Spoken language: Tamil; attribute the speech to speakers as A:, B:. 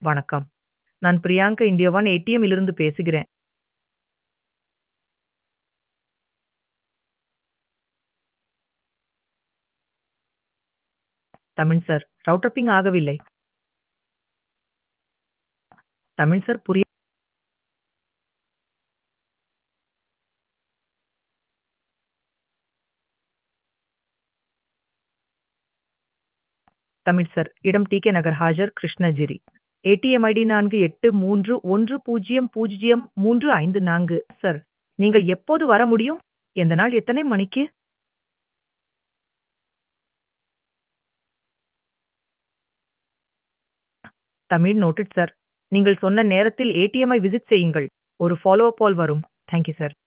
A: வணக்கம். நான் பிரியங்கா இந்தியா ஒன் ஏடிஎம் இலிருந்து பேசுகிறேன். தமிழ் சார். ரவுட்டர் பிங் ஆகவில்லை. தமிழ் சார் புரிய தமிழ் சார். இடம் டி. கே. நகர், ஹாஜர் கிருஷ்ணகிரி. ATM ID 4831100354 sir. நீங்கள் எப்போது வர முடியும்? எந்த நாள் எத்தனை மணிக்கு? Tamil noted sir. நீங்கள் சொன்ன நேரத்தில் ஏடிஎம்ஐ விசிட் செய்யுங்கள். ஒரு ஃபாலோ அப் கால் வரும். Thank you sir.